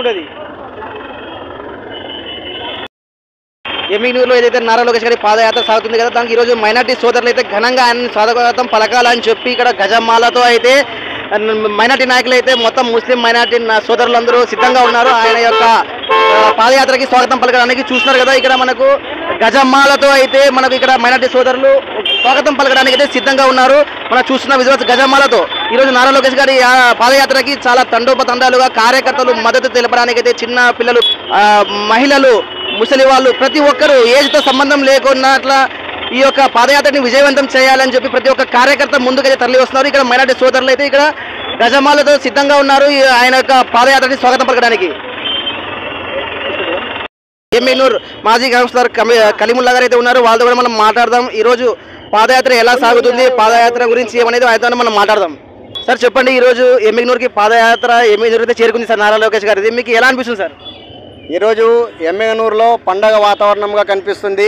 తీసుకుంటుంది ఎమ్మిగనూరులో ఏదైతే నారా లోకేష్ గారి పాదయాత్ర సాగుతుంది కదా దానికి ఈరోజు మైనార్టీ సోదరులు అయితే ఘనంగా ఆయన స్వాగతం పలకాలని చెప్పి ఇక్కడ గజమాలతో అయితే మైనార్టీ నాయకులు అయితే మొత్తం ముస్లిం మైనార్టీ నా- సోదరులందరూ సిద్ధంగా ఉన్నారు ఆయన యొక్క ఆ, పాదయాత్రకి స్వాగతం పలకడానికి చూస్తున్నారు కదా ఇక్కడ మనకు గజమాలతో అయితే మనకు ఇక్కడ మైనార్టీ సోదరులు స్వాగతం పలకడానికి అయితే సిద్ధంగా ఉన్నారు మనం చూస్తున్న విజువల్స్ గజమాలతో ఈరోజు నారా లోకేష్ గారి ఆ, పాదయాత్రకి చాలా తండోపతండాలుగా కార్యకర్తలు మద్దతు తెలపడానికి అయితే చిన్న పిల్లలు ఆ, మహిళలు ముసలి వాళ్ళు ప్రతి ఒక్కరూ ఏజ్తో సంబంధం లేకుండా అట్లా ఈ యొక్క పాదయాత్రని విజయవంతం చేయాలని చెప్పి ప్రతి ఒక్క కార్యకర్త ముందుకైతే తరలి వస్తున్నారు ఇక్కడ మైనార్టీ సోదరులు అయితే ఇక్కడ గజమాలతో సిద్ధంగా ఉన్నారు ఈ ఆయన యొక్క పాదయాత్రని స్వాగతం పలకడానికి ఎమ్మెనూర్ మాజీ కౌన్సిలర్ కమి కలిముల్లా గారు అయితే ఉన్నారు వాళ్ళతో కూడా మనం మాట్లాడదాం ఈరోజు పాదయాత్ర ఎలా సాగుతుంది పాదయాత్ర గురించి ఏమనేది ఆయనతో మనం మాట్లాడదాం సార్ చెప్పండి ఈరోజు ఎమ్మెగ్నూర్కి పాదయాత్ర ఎమ్మెగ్నూర్ అయితే చేరుకుంది సార్ నారా లోకేష్ గారు ఇది మీకు ఎలా అనిపిస్తుంది సార్ ఈరోజు ఎమ్మెగనూరులో పండగ వాతావరణంగా కనిపిస్తుంది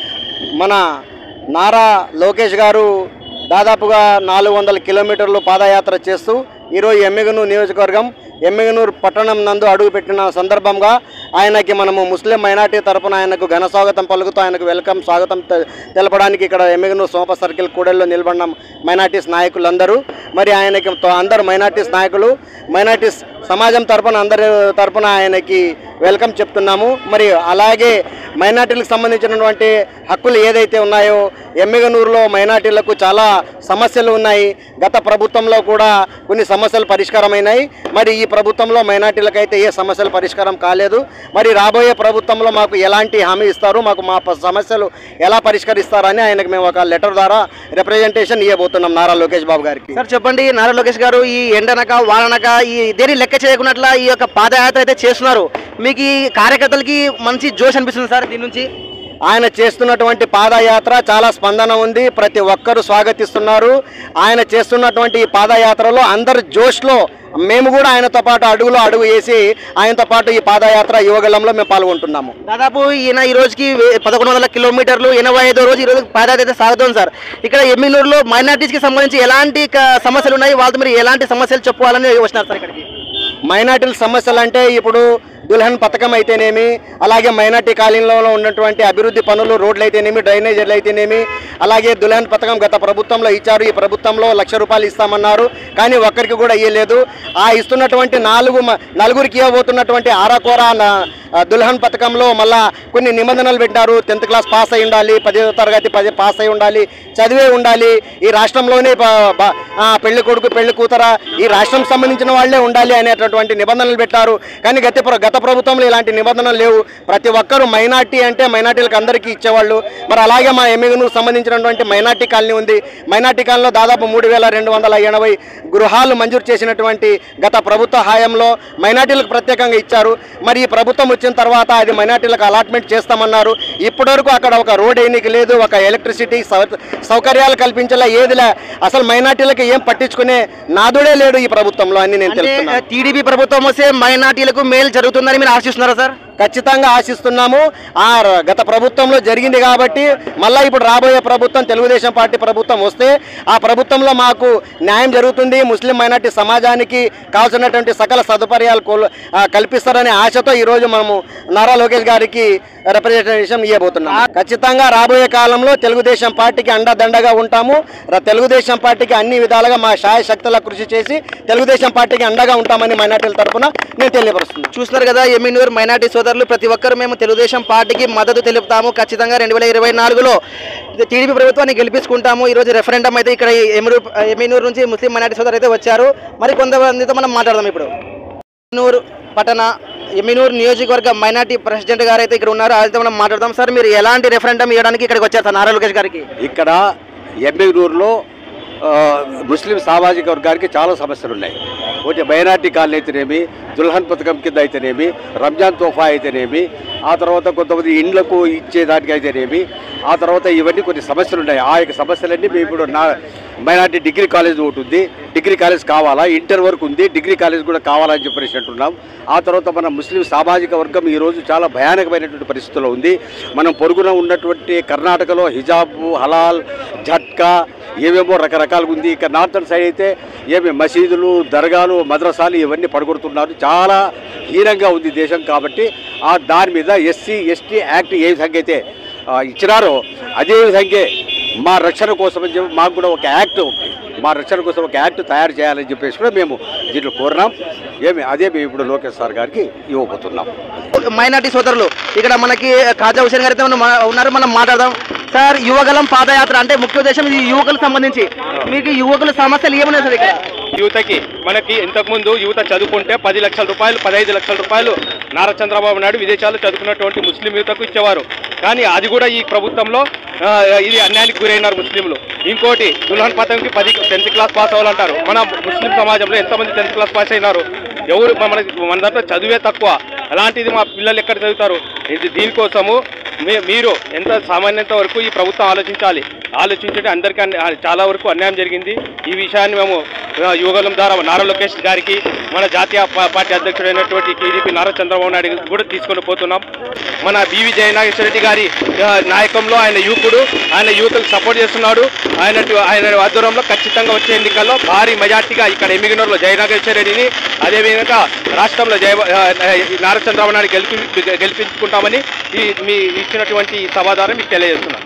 మన నారా లోకేష్ గారు దాదాపుగా నాలుగు వందల కిలోమీటర్లు పాదయాత్ర చేస్తూ ఈరోజు ఎమ్మెగనూరు నియోజకవర్గం ఎమ్మెగనూరు పట్టణం నందు అడుగుపెట్టిన సందర్భంగా ఆయనకి మనము ముస్లిం మైనార్టీ తరపున ఆయనకు ఘన స్వాగతం పలుకుతూ ఆయనకు వెల్కమ్ స్వాగతం తె- తెలపడానికి ఇక్కడ ఎమ్మెగనూరు సోమప సర్కిల్ కూడల్లో నిలబడిన మైనార్టీస్ నాయకులందరూ మరి ఆయనకి తో- అందరు మైనార్టీస్ నాయకులు మైనార్టీస్ సమాజం తరపున అందరి తరపున ఆయనకి వెల్కమ్ చెప్తున్నాము మరి అలాగే మైనార్టీలకు సంబంధించినటువంటి హక్కులు ఏదైతే ఉన్నాయో ఎమ్మిగనూరులో మైనార్టీలకు చాలా సమస్యలు ఉన్నాయి గత ప్రభుత్వంలో కూడా కొన్ని సమస్యలు పరిష్కారమైనాయి మరి ఈ ప్రభుత్వంలో మైనార్టీలకు అయితే ఏ సమస్యలు పరిష్కారం కాలేదు మరి రాబోయే ప్రభుత్వంలో మాకు ఎలాంటి హామీ ఇస్తారు మాకు మా ప- సమస్యలు ఎలా పరిష్కరిస్తారని ఆయనకు మేము ఒక లెటర్ ద్వారా రిప్రజెంటేషన్ ఇవ్వబోతున్నాం నారా లోకేష్ బాబు గారికి సార్ చెప్పండి నారా లోకేష్ గారు ఈ ఎండనక వాననక ఈ దేని లెక్క చేయకున్నట్ల ఈ యొక్క పాదయాత్ర అయితే చేస్తున్నారు మీకు ఈ కార్యకర్తలకి మంచి జోష్ అనిపిస్తుంది సార్ దీని నుంచి ఆయన చేస్తున్నటువంటి పాదయాత్ర చాలా స్పందన ఉంది ప్రతి ఒక్కరూ స్వాగతిస్తున్నారు ఆయన చేస్తున్నటువంటి ఈ పాదయాత్రలో అందరు జోష్లో మేము కూడా ఆయనతో పాటు అడుగులో అడుగు వేసి ఆయనతో పాటు ఈ పాదయాత్ర యువగలంలో మేము పాల్గొంటున్నాము దాదాపు ఈయన ఈ రోజుకి వే- పదకొండు వందల కిలోమీటర్లు ఎనభై ఐదో రోజు ఈ రోజు పాదయాత్ర అయితే సాగుతుంది సార్ ఇక్కడ ఎమ్మిగనూరులో మైనార్టీస్కి సంబంధించి ఎలాంటి క- సమస్యలు ఉన్నాయి వాళ్ళతో మీరు ఎలాంటి సమస్యలు చెప్పుకోవాలని వచ్చినారు సార్ ఇక్కడికి మైనార్టీల సమస్యలు అంటే ఇప్పుడు దుల్హన్ పథకం అయితేనేమి అలాగే మైనార్టీ కాలనీలో ఉన్నటువంటి అభివృద్ధి పనులు రోడ్లు అయితేనేమి డ్రైనేజీలు అయితేనేమి అలాగే దుల్హన్ పథకం గత ప్రభుత్వంలో ఇచ్చారు ఈ ప్రభుత్వంలో లక్ష రూపాయలు ఇస్తామన్నారు కానీ ఒక్కరికి కూడా ఇవ్వలేదు ఆ ఇస్తున్నటువంటి నాలుగు మ- నలుగురికి ఇవ్వబోతున్నటువంటి ఆరాకోర న- ఆ దుల్హన్ పథకంలో మళ్ళా కొన్ని నిబంధనలు పెట్టారు టెన్త్ క్లాస్ పాస్ అయి ఉండాలి పదో తరగతి పది పాస్ అయి ఉండాలి చదివే ఉండాలి ఈ రాష్ట్రంలోనే ప- బ- ఆ, పెళ్లి కొడుకు పెళ్లి కూతుర ఈ రాష్ట్రం సంబంధించిన వాళ్ళే ఉండాలి అనేటటువంటి నిబంధనలు పెట్టారు కానీ గత ప్ర- గత ప్రభుత్వంలో ఇలాంటి నిబంధనలు లేవు ప్రతి ఒక్కరూ మైనార్టీ అంటే మైనార్టీలకు అందరికీ ఇచ్చేవాళ్ళు మరి అలాగే మా ఎమ్మిగనూరు సంబంధించినటువంటి మైనార్టీ కాలనీ ఉంది మైనార్టీ కాలనీలో దాదాపు మూడు వేల రెండు వందల ఎనభై గృహాలు మంజూరు చేసినటువంటి గత ప్రభుత్వ హయాంలో మైనార్టీలకు ప్రత్యేకంగా ఇచ్చారు మరి ఈ ప్రభుత్వం వచ్చిన తర్వాత అది మైనార్టీలకు అలాట్మెంట్ చేస్తామన్నారు ఇప్పటివరకు అక్కడ ఒక రోడ్ వేయనికి లేదు ఒక ఎలక్ట్రిసిటీ సౌ- సౌకర్యాలు కల్పించేలా ఏదిలే అసలు మైనార్టీలకు ఏం పట్టించుకునే నాదుడే లేడు ఈ ప్రభుత్వంలో అని నేను అంటే తెలుస్తున్నాను టీడీపీ ప్రభుత్వం వస్తే మైనార్టీలకు మేలు జరుగుతుందని మీరు ఆశిస్తున్నారా సార్ ఖచ్చితంగా ఆశిస్తున్నాము ఆ ర- గత ప్రభుత్వంలో జరిగింది కాబట్టి మళ్ళీ ఇప్పుడు రాబోయే ప్రభుత్వం తెలుగుదేశం పార్టీ ప్రభుత్వం వస్తే ఆ ప్రభుత్వంలో మాకు న్యాయం జరుగుతుంది ముస్లిం మైనార్టీ సమాజానికి కావాల్సినటువంటి సకల సదుపాయాలు కోల్- ఆ, కల్పిస్తారనే ఆశతో ఈరోజు మనము నారా లోకేష్ గారికి రిప్రజెంటేషన్ ఇవ్వబోతున్నాం ఖచ్చితంగా రాబోయే కాలంలో తెలుగుదేశం పార్టీకి అండదండగా ఉంటాము ర- తెలుగుదేశం పార్టీకి అన్ని విధాలుగా మా శాయ శక్తుల కృషి చేసి తెలుగుదేశం పార్టీకి అండగా ఉంటామని మైనార్టీల తరఫున నేను తెలియపరుస్తున్నాను చూస్తున్నారు కదా ఎమ్మినూరు మైనార్టీ సోదరులు ప్రతి ఒక్కరు మేము తెలుగుదేశం పార్టీకి మద్దతు తెలుపుతాము ఖచ్చితంగా రెండు వేల ఇరవై నాలుగులో టీడీపీ ప్రభుత్వాన్ని గెలిపించుకుంటాము ఈ రోజు రెఫరెండం అయితే ఇక్కడ ఎమ్మినూరు ఎమ్మినూరు నుంచి ముస్లిం మైనార్టీ సోదరులు అయితే వచ్చారు మరి కొంతమందితో మనం మాట్లాడదాం ఇప్పుడు ఎమ్మినూరు పట్టణ ఎమ్మినూరు నియోజకవర్గ మైనార్టీ ప్రెసిడెంట్ గారు అయితే ఇక్కడ ఉన్నారు ఆయనతో మనం మాట్లాడదాం సార్ మీరు ఎలాంటి రెఫరెండం ఇవ్వడానికి ఇక్కడికి వచ్చారు సార్ నారా లోకేష్ గారికి ఇక్కడ ఎమ్మెగనూరులో ఆ, ముస్లిం సామాజిక వర్గానికి చాలా సమస్యలు ఉన్నాయి ఒకటి మైనార్టీ కాలనీ అయితేనేమి దుల్హన్ పథకం కింద అయితేనేమి రంజాన్ తోఫా అయితేనేమి ఆ తర్వాత కొంతమంది ఇండ్లకు ఇచ్చేదానికి అయితేనేమి ఆ తర్వాత ఇవన్నీ కొన్ని సమస్యలు ఉన్నాయి ఆ యొక్క సమస్యలన్నీ మేము ఇప్పుడు నా మైనార్టీ డిగ్రీ కాలేజ్ ఒకటి ఉంది డిగ్రీ కాలేజ్ కావాలా ఇంటర్ వరకు ఉంది డిగ్రీ కాలేజ్ కూడా కావాలని చెప్పేసి అంటున్నాం ఆ తర్వాత మన ముస్లిం సామాజిక వర్గం ఈరోజు చాలా భయానకమైనటువంటి పరిస్థితుల్లో ఉంది మనం పొరుగున ఉన్నటువంటి కర్ణాటకలో హిజాబు హలాల్ జట్కా ఏవేమో రకరకాలుగా ఉంది ఇక నార్థన్ సైడ్ అయితే ఏమి మసీదులు దర్గాలు మద్రసాలు ఇవన్నీ పడగొడుతున్నారు చాలా హీనంగా ఉంది దేశం కాబట్టి ఆ దాని మీద ఎస్సీ ఎస్టీ యాక్ట్ ఏ విధంగా అయితే ఆ, ఇచ్చినారో అదే విధంగా మా రక్షణ కోసం అని చెప్పి మాకు కూడా ఒక యాక్ట్ ఒకటి మా రక్షణ కోసం ఒక యాక్ట్ తయారు చేయాలని చెప్పేసి కూడా మేము దీంట్లో కోరినాం ఏమి అదే మేము ఇప్పుడు లోకేష్ సార్ గారికి ఇవ్వబోతున్నాం మైనార్టీ సోదరులు ఇక్కడ మనకి ఖాజా హుసేన్ గారు అయితే ఉన్న- మన- ఉన్నారు మనం మాట్లాడదాం సార్ యువగలం పాదయాత్ర అంటే ముఖ్య ఉద్దేశం ఇది యువకులకు సంబంధించి మీకు యువకుల సమస్యలు ఏమున్నాయి సార్ ఇక్కడ యువతకి మనకి ఇంతకుముందు యువత చదువుకుంటే పది లక్షల రూపాయలు పదహైదు లక్షల రూపాయలు నారా చంద్రబాబు నాయుడు విదేశాల్లో చదువుకున్నటువంటి ముస్లిం యువతకు ఇచ్చేవారు కానీ అది కూడా ఈ ప్రభుత్వంలో ఆ, ఇది అన్యాయానికి గురైనారు ముస్లింలు ఇంకోటి దుల్హన్ పథకంకి పది టెన్త్ క్లాస్ పాస్ అవ్వాలంటారు మన ముస్లిం సమాజంలో ఎంతమంది టెన్త్ క్లాస్ పాస్ అయినారు ఎవరు మన మన దాంట్లో చదువే తక్కువ అలాంటిది మా పిల్లలు ఎక్కడ చదువుతారు ఇది దీనికోసము మీ- మీరు ఎంత సామాన్యంత వరకు ఈ ప్రభుత్వం ఆలోచించాలి ఆలోచించండి అందరికీ అన్య- చాలా వరకు అన్యాయం జరిగింది ఈ విషయాన్ని మేము ఆ, యువగలం ద్వారా నారా లోకేష్ గారికి మన జాతీయ పా- పార్టీ అధ్యక్షుడైనటువంటి టీడీపీ నారా చంద్రబాబు నాయుడు గారికి కూడా తీసుకొని పోతున్నాం మన బీవీ జయనాగేశ్వర రెడ్డి గారి ఆ, నాయకంలో ఆయన యువకుడు ఆయన యువతకు సపోర్ట్ చేస్తున్నాడు ఆయన ఆయన ఆధ్వర్యంలో ఖచ్చితంగా వచ్చే ఎన్నికల్లో భారీ మెజార్టీగా ఇక్కడ ఎమ్మిగినూరులో జయనాగేశ్వర రెడ్డిని అదేవిధంగా రాష్ట్రంలో జయ ఆ, ఈ నారా చంద్రబాబు నాయుడు గెలిపి గెలిపించుకుంటామని ఈ మీ ఇచ్చినటువంటి ఈ సభ ద్వారా మీకు తెలియజేస్తున్నాను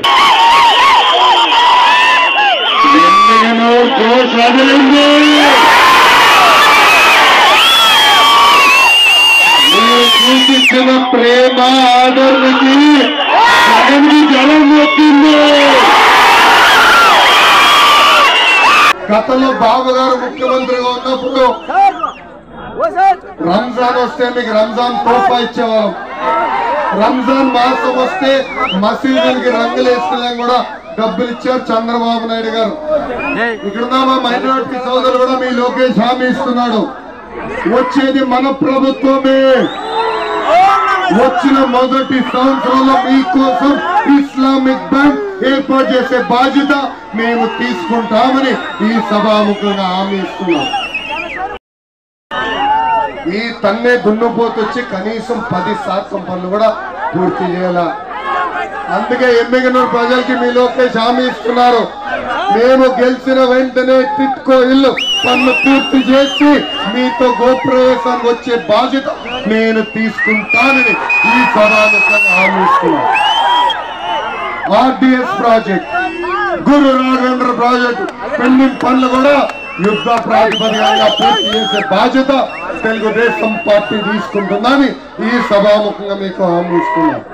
మీరు చూపించిన ప్రేమ ఆదరణకి జగన్కి జలం వచ్చింది గతంలో బాబు గారు ముఖ్యమంత్రిగా ఉన్నప్పుడు రంజాన్ వస్తే మీకు రంజాన్ తోఫా ఇచ్చేవాళ్ళం రంజాన్ మాసం వస్తే మసీదులకి రంగులు వేసుకున్నాం కూడా డబ్బులు ఇచ్చారు చంద్రబాబు నాయుడు గారు ఇక్కడ మా మైనార్టీ సోదరులు కూడా మీ లోకేష్ హామీ ఇస్తున్నాడు వచ్చేది మన ప్రభుత్వమే వచ్చిన మొదటి సంవత్సరంలో మీకోసం ఇస్లామిక్ బ్యాంక్ ఏర్పాటు చేసే బాధ్యత మేము తీసుకుంటామని ఈ సభాముఖంగా హామీ ఇస్తున్నాం ఈ తన్నే దున్నుపోతు వచ్చి కనీసం పది శాతం పనులు కూడా పూర్తి చేయాల అందుకే ఎమ్మిగనూరు ప్రజలకి మీ లోకేష్ హామీ ఇస్తున్నారు మేము గెలిచిన వెంటనే టిట్కో ఇల్లు పన్ను పూర్తి చేసి మీతో గోప్రవేశానికి వచ్చే బాధ్యత నేను తీసుకుంటానని ఈ సభాముఖంగా హామీ ఇస్తున్నాను RDS project Guru Raghavendra project pending పనులు కూడా యుద్ధ ప్రాతిపదికంగా పూర్తి చేసే బాధ్యత తెలుగుదేశం పార్టీ తీసుకుంటుందని ఈ సభాముఖంగా మీకు హామీ ఇస్తున్నాను